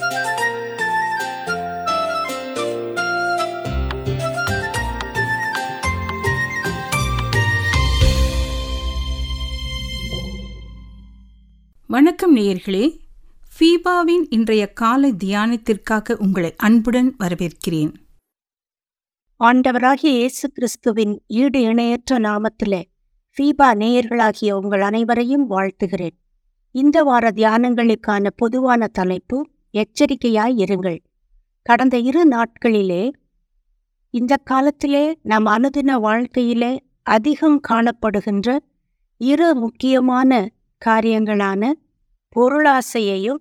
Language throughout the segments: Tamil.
வணக்கம் நேயர்களே ஃபீபாவின் இன்றைய காலை தியானத்திற்காக உங்களை அன்புடன் வரவேற்கிறேன் ஆண்டவராகிய இயேசு கிறிஸ்துவின் ஈடு இணையற்ற நாமத்திலே ஃபீபா நேயர்களாகிய உங்கள் அனைவரையும் வாழ்த்துகிறேன் இந்த வார தியானங்களுக்கான பொதுவான தலைப்பு எச்சரிக்கையாய் இருங்கள் கடந்த இரு நாட்களிலே இந்த காலத்திலே நம் அனுதின வாழ்க்கையிலே அதிகம் காணப்படுகின்ற இரு முக்கியமான காரியங்களான பொருளாசையையும்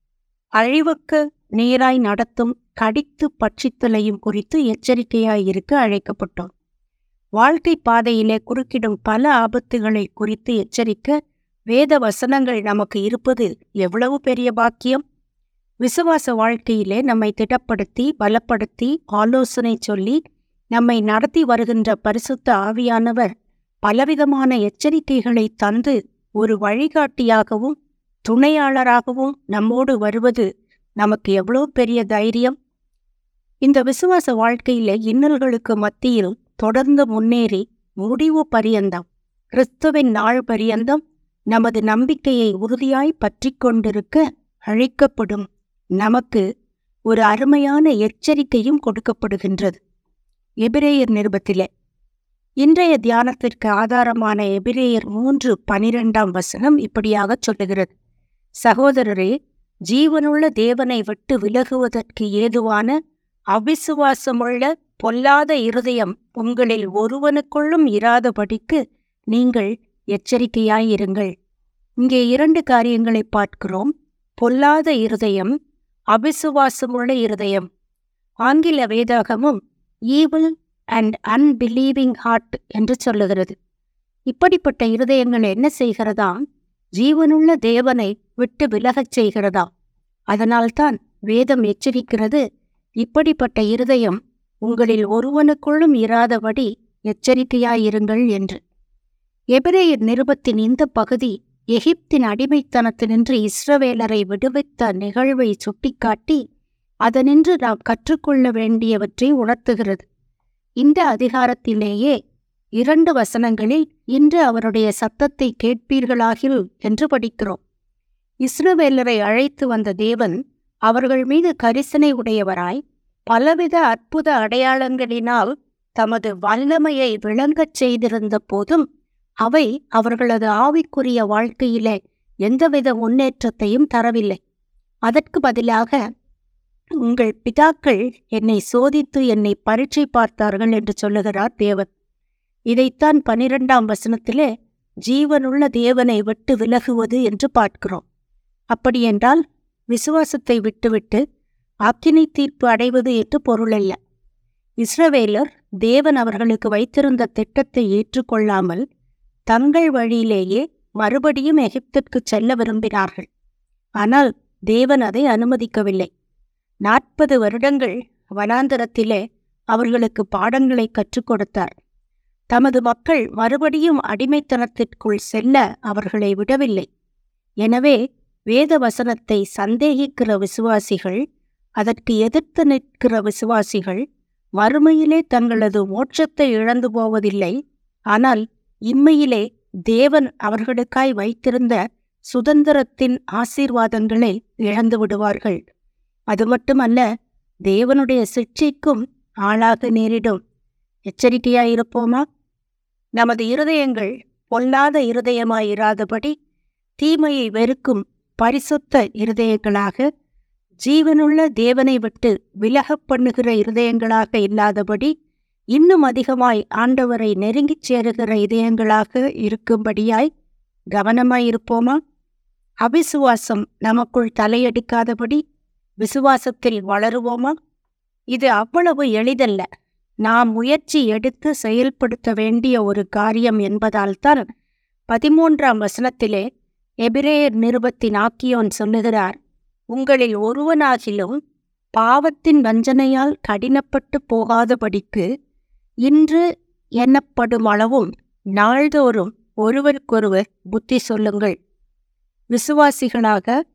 அழிவுக்கு நேராய் நடத்தும் கடித்து பட்சித்தலையும் குறித்து எச்சரிக்கையாய் இருக்க அழைக்கப்பட்டோம் வாழ்க்கை பாதையிலே குறுக்கிடும் பல ஆபத்துகளை குறித்து எச்சரிக்க வேத வசனங்கள் நமக்கு இருப்பது எவ்வளவு பெரிய பாக்கியம் விசுவாச வாழ்க்கையிலே நம்மை திடப்படுத்தி பலப்படுத்தி ஆலோசனை சொல்லி நம்மை நடத்தி வருகின்ற பரிசுத்த ஆவியானவர் பலவிதமான எச்சரிக்கைகளை தந்து ஒரு வழிகாட்டியாகவும் துணையாளராகவும் நம்மோடு வருவது நமக்கு எவ்வளோ பெரிய தைரியம் இந்த விசுவாச வாழ்க்கையிலே இன்னல்களுக்கு மத்தியில் தொடர்ந்து முன்னேறி முடிவு பரியந்தம் கிறிஸ்துவின் நாள் பரியந்தம் நமது நம்பிக்கையை உறுதியாய் பற்றி கொண்டிருக்க அழைக்கப்படும் நமக்கு ஒரு அருமையான எச்சரிக்கையும் கொடுக்கப்படுகின்றது எபிரேயர் நிருபத்திலே இன்றைய தியானத்திற்கு ஆதாரமான எபிரேயர் மூன்று பனிரெண்டாம் வசனம் இப்படியாக சொல்லுகிறது சகோதரரே ஜீவனுள்ள தேவனை விட்டு விலகுவதற்கு ஏதுவான அவிசுவாசமுள்ள பொல்லாத இருதயம் உங்களில் ஒருவனுக்குள்ளும் இராதபடிக்கு நீங்கள் எச்சரிக்கையாயிருங்கள் இங்கே இரண்டு காரியங்களை பார்க்கிறோம் பொல்லாத இருதயம் அவிசுவாசமுள்ள இருதயம் ஆங்கில வேதாகமும் ஈவில் அண்ட் அன்பிலீவிங் ஹார்ட் என்று சொல்லுகிறது இப்படிப்பட்ட இருதயங்கள் என்ன செய்கிறதாம் ஜீவனுள்ள தேவனை விட்டு விலகச் செய்கிறதாம் அதனால்தான் வேதம் எச்சரிக்கிறது இப்படிப்பட்ட இருதயம் உங்களில் ஒருவனுக்குள்ளும் இராதபடி எச்சரிக்கையாயிருங்கள் என்று எபிரேயர் நிருபத்தின் இந்த பகுதி எகிப்தின் அடிமைத்தனத்தினின்று இஸ்ரவேலரை விடுவித்த நிகழ்வை சுட்டிக்காட்டி அதனின்று நாம் கற்றுக்கொள்ள வேண்டியவற்றை உணர்த்துகிறது இந்த அதிகாரத்திலேயே இரண்டு வசனங்களில் இன்று அவருடைய சத்தத்தை கேட்பீர்களாகில் என்று படிக்கிறோம் இஸ்ரவேலரை அழைத்து வந்த தேவன் அவர்கள் மீது கரிசனை உடையவராய் பலவித அற்புத அடையாளங்களினால் தமது வல்லமையை விளங்கச் செய்திருந்த போதும் அவை அவர்களது ஆவிக்குரிய வாழ்க்கையிலே எந்தவித முன்னேற்றத்தையும் தரவில்லை அதற்கு பதிலாக உங்கள் பிதாக்கள் என்னை சோதித்து என்னை பரீட்சை பார்த்தார்கள் என்று சொல்லுகிறார் தேவன் இதைத்தான் பனிரெண்டாம் வசனத்திலே ஜீவனுள்ள தேவனை விட்டு விலகுவது என்று பார்க்கிறோம் அப்படியென்றால் விசுவாசத்தை விட்டுவிட்டு அக்கினி தீர்ப்பு அடைவது என்று பொருளல்ல இஸ்ரவேலர் தேவன் அவர்களுக்கு வைத்திருந்த திட்டத்தை ஏற்றுக்கொள்ளாமல் தங்கள் வழியிலேயே மறுபடியும் எகிப்திற்கு செல்ல விரும்பினார்கள் ஆனால் தேவன் அதை அனுமதிக்கவில்லை நாற்பது வருடங்கள் வனாந்தரத்திலே அவர்களுக்கு பாடங்களை கற்றுக் கொடுத்தார் தமது மக்கள் மறுபடியும் அடிமைத்தனத்திற்குள் செல்ல அவர்களை விடவில்லை எனவே வேத வசனத்தை சந்தேகிக்கிற விசுவாசிகள் அதற்கு எதிர்த்து நிற்கிற விசுவாசிகள் வறுமையிலே தங்களது மோட்சத்தை இழந்து போவதில்லை ஆனால் இம்மையிலே தேவன் அவர்களுக்காய் வைத்திருந்த சுதந்திரத்தின் ஆசீர்வாதங்களை இழந்து விடுவார்கள் அது மட்டுமல்ல தேவனுடைய சிக்ஷைக்கும் ஆளாக நேரிடும் எச்சரிக்கையாயிருப்போமா நமது இருதயங்கள் பொல்லாத இருதயமாயிராதபடி தீமையை வெறுக்கும் பரிசுத்த இருதயங்களாக ஜீவனுள்ள தேவனை விட்டு விலகப் பண்ணுகிற இருதயங்களாக இல்லாதபடி இன்னும் அதிகமாய் ஆண்டவரை நெருங்கிச் சேருகிற இதயங்களாக இருக்கும்படியாய் கவனமாயிருப்போமா அவிசுவாசம் நமக்குள் தலையெடுக்காதபடி விசுவாசத்தில் வளருவோமா இது அவ்வளவு எளிதல்ல நாம் முயற்சி எடுத்து செயல்படுத்த வேண்டிய ஒரு காரியம் என்பதால்தான் பதிமூன்றாம் வசனத்திலே எபிரேயர் நிருபத்தின் ஆக்கியோன் சொல்லுகிறார் உங்களில் ஒருவனாகிலும் பாவத்தின் வஞ்சனையால் கடினப்பட்டு போகாதபடிக்கு இன்று எண்ணப்படும் அளவும் நாள்தோறும் ஒருவருக்கொருவர் புத்தி சொல்லுங்கள் விசுவாசிகளாக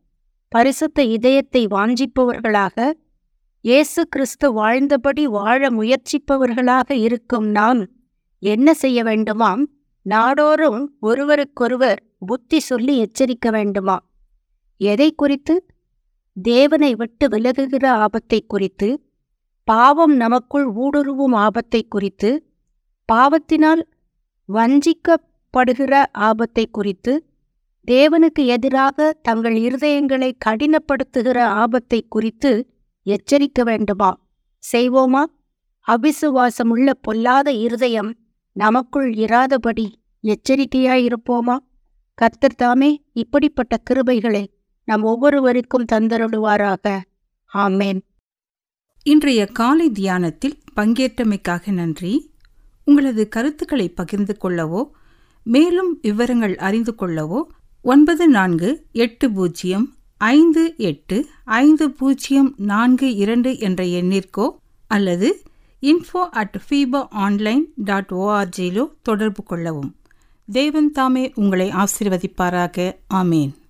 பரிசுத்த இதயத்தை வாஞ்சிப்பவர்களாக இயேசு கிறிஸ்து வாழ்ந்தபடி வாழ முயற்சிப்பவர்களாக இருக்கும் நாம் என்ன செய்ய வேண்டுமாம் நாடோறும் ஒருவருக்கொருவர் புத்தி சொல்லி எச்சரிக்க வேண்டுமா எதை குறித்து தேவனை விட்டு விலகுகிற ஆபத்தை குறித்து பாவம் நமக்குள் ஊடுருவும் ஆபத்தை குறித்து பாவத்தினால் வஞ்சிக்கப்படுகிற ஆபத்தை குறித்து தேவனுக்கு எதிராக தங்கள் இருதயங்களை கடினப்படுத்துகிற ஆபத்தை குறித்து எச்சரிக்க வேண்டுமா செய்வோமா அவிசுவாசமுள்ள பொல்லாத இருதயம் நமக்குள் இராதபடி எச்சரிக்கையாயிருப்போமா கர்த்தர் தாமே இப்படிப்பட்ட கிருபைகளை நம் ஒவ்வொருவருக்கும் தந்தருடுவாராக ஆமேன் இன்றைய காலை தியானத்தில் பங்கேற்றமைக்காக நன்றி உங்களது கருத்துக்களை பகிர்ந்து கொள்ளவோ மேலும் விவரங்கள் அறிந்து கொள்ளவோ ஒன்பது நான்கு எட்டு பூஜ்ஜியம் ஐந்து எட்டு ஐந்து பூஜ்ஜியம் நான்கு இரண்டு என்ற எண்ணிற்கோ அல்லது info at FEBA online dot ஓஆர்ஜியிலோ தொடர்பு கொள்ளவும் தேவன் தாமே உங்களை ஆசீர்வதிப்பாராக ஆமேன்